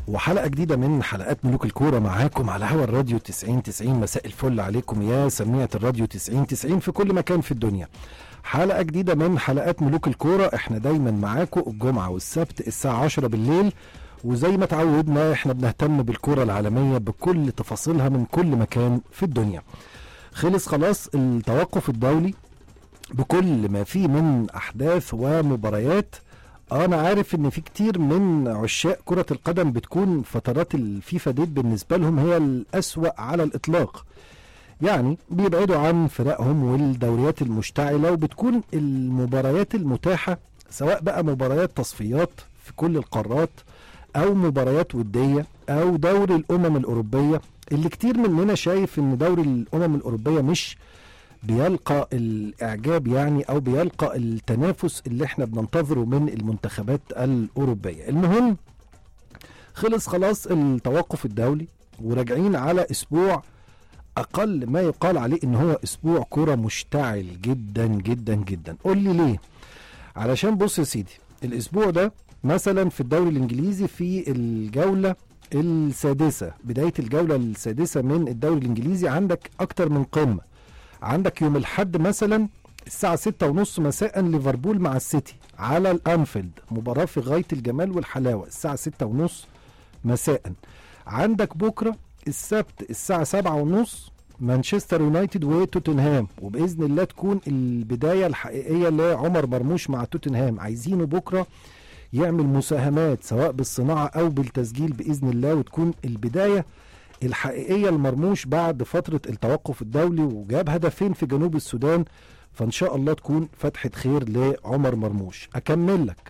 وحلقة جديدة من حلقات ملوك الكورة معاكم على هوا الراديو 90 90 مساء الفل عليكم يا سميعة الراديو 90 90 في كل مكان في الدنيا حلقة جديدة من حلقات ملوك الكورة احنا دايما معاكم الجمعة والسبت الساعة 10 بالليل وزي ما تعودنا احنا بنهتم بالكرة العالمية بكل تفاصيلها من كل مكان في الدنيا خلص خلاص التوقف الدولي بكل ما فيه من احداث ومباريات انا عارف ان في كتير من عشاق كرة القدم بتكون فترات الفيفا ديت بالنسبة لهم هي الاسوأ على الاطلاق يعني بيبعدوا عن فرقهم والدوريات المشتعلة وبتكون المباريات المتاحة سواء بقى مباريات تصفيات في كل القارات او مباريات ودية او دوري الامم الاوروبية اللي كتير مننا شايف ان دوري الامم الاوروبية مش بيلقى الاعجاب يعني او بيلقى التنافس اللي احنا بننتظره من المنتخبات الاوروبيه المهم خلص خلاص التوقف الدولي وراجعين على اسبوع اقل ما يقال عليه ان هو اسبوع كرة مشتعل جدا جدا جدا قول لي ليه علشان بص يا سيدي الاسبوع ده مثلا في الدوري الانجليزي في الجولة السادسة بداية الجولة السادسة من الدوري الانجليزي عندك اكتر من قمة عندك يوم الحد مثلا الساعة ستة ونص مساء ليفربول مع السيتي على الأنفيلد مباراة في غاية الجمال والحلاوة الساعة ستة ونص مساء عندك بكرة السبت الساعة سبعة ونص مانشستر يونايتد وتوتنهام وبإذن الله تكون البداية الحقيقية لعمر مرموش مع توتنهام عايزينه بكرة يعمل مساهمات سواء بالصناعة أو بالتسجيل بإذن الله وتكون البداية الحقيقيه المرموش بعد فتره التوقف الدولي وجاب هدفين في جنوب السودان فان شاء الله تكون فتحه خير لعمر مرموش اكمل لك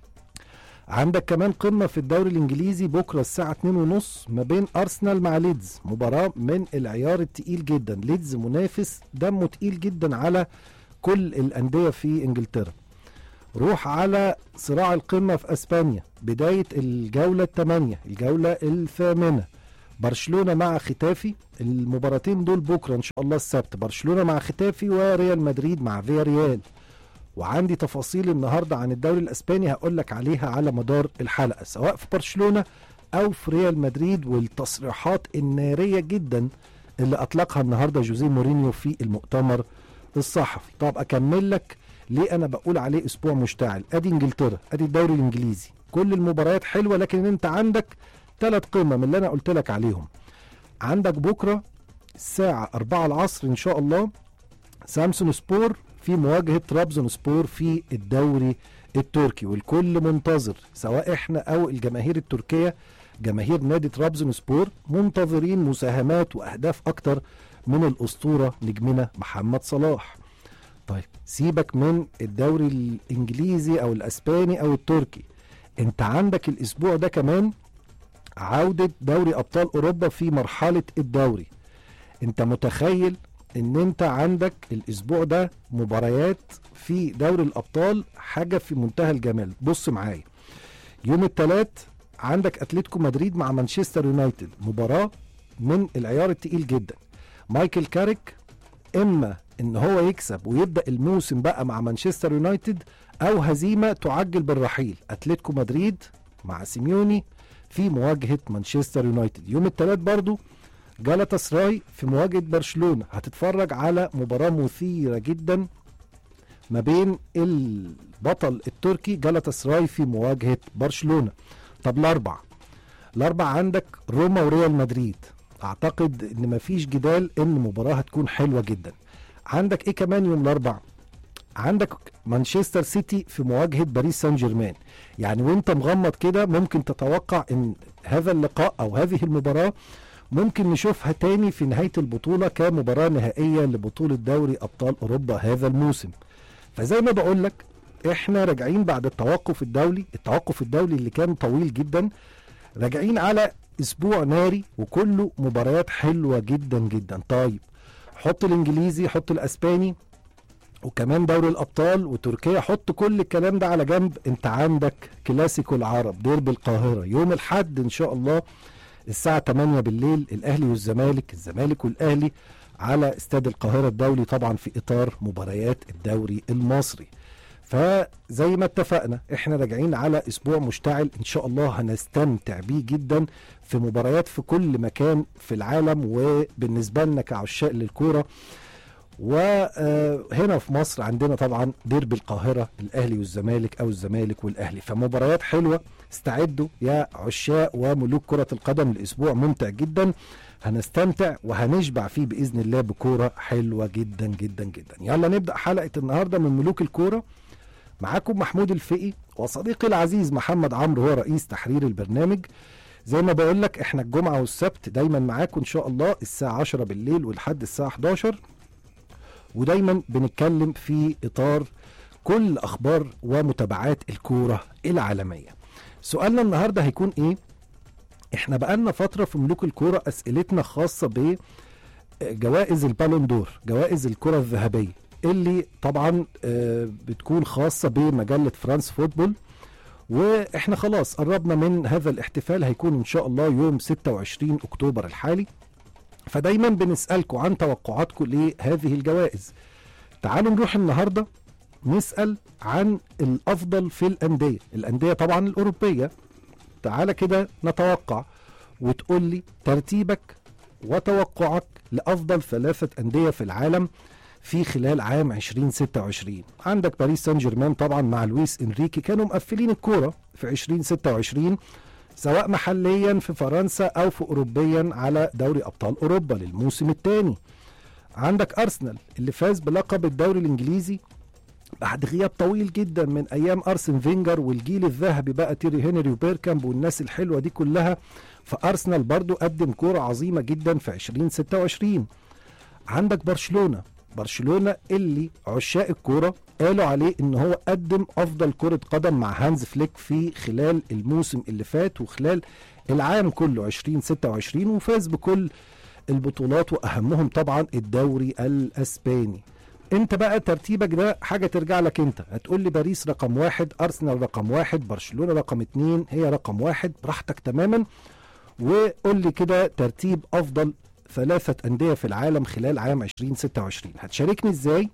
عندك كمان قمه في الدوري الانجليزي بكره الساعه 2 ونص ما بين ارسنال مع ليدز مباراه من العيار التقيل جدا ليدز منافس دمه تقيل جدا على كل الانديه في انجلترا روح على صراع القمه في اسبانيا بدايه الجوله الثمانيه الجوله الثامنه برشلونه مع ختافي المباراتين دول بكره ان شاء الله السبت برشلونه مع ختافي وريال مدريد مع فيا ريال وعندي تفاصيل النهارده عن الدوري الاسباني هقول لك عليها على مدار الحلقه سواء في برشلونه او في ريال مدريد والتصريحات الناريه جدا اللي اطلقها النهارده جوزيه مورينيو في المؤتمر الصحفي طب اكمل لك ليه انا بقول عليه اسبوع مشتعل ادي انجلترا ادي الدوري الانجليزي كل المباريات حلوه لكن انت عندك ثلاث قمم اللي انا قلت لك عليهم عندك بكره الساعه 4 العصر ان شاء الله سامسون سبور في مواجهه ترابزون سبور في الدوري التركي والكل منتظر سواء احنا او الجماهير التركيه جماهير نادي ترابزون سبور منتظرين مساهمات واهداف اكتر من الاسطوره نجمنا محمد صلاح طيب سيبك من الدوري الانجليزي او الاسباني او التركي انت عندك الاسبوع ده كمان عودة دوري أبطال أوروبا في مرحلة الدوري أنت متخيل أن أنت عندك الأسبوع ده مباريات في دوري الأبطال حاجة في منتهى الجمال بص معايا يوم الثلاث عندك أتلتيكو مدريد مع مانشستر يونايتد مباراة من العيار التقيل جدا مايكل كاريك إما ان هو يكسب ويبدا الموسم بقى مع مانشستر يونايتد او هزيمه تعجل بالرحيل اتلتيكو مدريد مع سيميوني في مواجهه مانشستر يونايتد يوم الثلاث برضو جالاتا سراي في مواجهه برشلونه هتتفرج على مباراه مثيره جدا ما بين البطل التركي جالاتا سراي في مواجهه برشلونه طب الاربع الاربع عندك روما وريال مدريد اعتقد ان مفيش جدال ان مباراه هتكون حلوه جدا عندك ايه كمان يوم الاربع عندك مانشستر سيتي في مواجهه باريس سان جيرمان يعني وانت مغمض كده ممكن تتوقع ان هذا اللقاء او هذه المباراه ممكن نشوفها تاني في نهايه البطوله كمباراه نهائيه لبطوله دوري ابطال اوروبا هذا الموسم فزي ما بقول لك احنا راجعين بعد التوقف الدولي التوقف الدولي اللي كان طويل جدا راجعين على اسبوع ناري وكله مباريات حلوه جدا جدا طيب حط الانجليزي حط الاسباني وكمان دوري الابطال وتركيا حط كل الكلام ده على جنب انت عندك كلاسيكو العرب ديربي القاهره يوم الحد ان شاء الله الساعه 8 بالليل الاهلي والزمالك الزمالك والاهلي على استاد القاهره الدولي طبعا في اطار مباريات الدوري المصري فزي ما اتفقنا احنا راجعين على اسبوع مشتعل ان شاء الله هنستمتع بيه جدا في مباريات في كل مكان في العالم وبالنسبه لنا كعشاق للكوره وهنا في مصر عندنا طبعا ديربي القاهره الاهلي والزمالك او الزمالك والاهلي فمباريات حلوه استعدوا يا عشاق وملوك كره القدم الاسبوع ممتع جدا هنستمتع وهنشبع فيه باذن الله بكوره حلوه جدا جدا جدا يلا نبدا حلقه النهارده من ملوك الكوره معاكم محمود الفقي وصديقي العزيز محمد عمرو هو رئيس تحرير البرنامج زي ما بقول لك احنا الجمعه والسبت دايما معاكم ان شاء الله الساعه 10 بالليل ولحد الساعه 11 ودايما بنتكلم في اطار كل اخبار ومتابعات الكوره العالميه سؤالنا النهارده هيكون ايه احنا بقالنا فتره في ملوك الكوره اسئلتنا خاصه ب جوائز البالون دور جوائز الكره الذهبيه اللي طبعا آه، بتكون خاصه بمجله فرانس فوتبول واحنا خلاص قربنا من هذا الاحتفال هيكون ان شاء الله يوم 26 اكتوبر الحالي فدايما بنسالكم عن توقعاتكم لهذه الجوائز تعالوا نروح النهارده نسال عن الافضل في الانديه الانديه طبعا الاوروبيه تعالى كده نتوقع وتقول لي ترتيبك وتوقعك لافضل ثلاثه انديه في العالم في خلال عام 2026 عندك باريس سان جيرمان طبعا مع لويس انريكي كانوا مقفلين الكوره في 2026 سواء محليا في فرنسا او في اوروبيا على دوري ابطال اوروبا للموسم الثاني عندك ارسنال اللي فاز بلقب الدوري الانجليزي بعد غياب طويل جدا من ايام ارسن فينجر والجيل الذهبي بقى تيري هنري وبيركامب والناس الحلوه دي كلها فارسنال برضو قدم كوره عظيمه جدا في 2026 عندك برشلونه برشلونه اللي عشاق الكوره قالوا عليه ان هو قدم افضل كره قدم مع هانز فليك في خلال الموسم اللي فات وخلال العام كله 2026 وفاز بكل البطولات واهمهم طبعا الدوري الاسباني انت بقى ترتيبك ده حاجه ترجع لك انت هتقول لي باريس رقم واحد ارسنال رقم واحد برشلونه رقم اتنين هي رقم واحد براحتك تماما وقول لي كده ترتيب افضل ثلاثة أندية في العالم خلال عام 2026 هتشاركني ازاي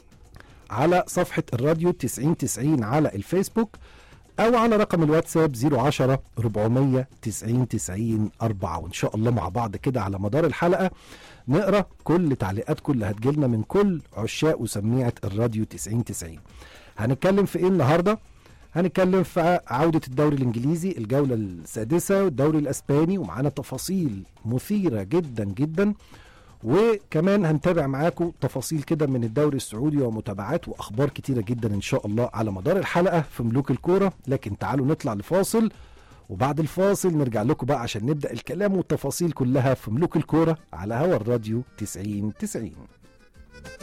على صفحة الراديو 9090 على الفيسبوك أو على رقم الواتساب 010 400 90 90 4 وإن شاء الله مع بعض كده على مدار الحلقة نقرأ كل تعليقاتكم اللي هتجيلنا من كل عشاق وسميعة الراديو 9090 هنتكلم في إيه النهاردة؟ هنتكلم في عودة الدوري الإنجليزي الجولة السادسة والدوري الأسباني ومعانا تفاصيل مثيرة جدا جدا وكمان هنتابع معاكم تفاصيل كده من الدوري السعودي ومتابعات واخبار كتيره جدا ان شاء الله على مدار الحلقه في ملوك الكوره لكن تعالوا نطلع لفاصل وبعد الفاصل نرجع لكم بقى عشان نبدا الكلام والتفاصيل كلها في ملوك الكوره على هوا الراديو 90 90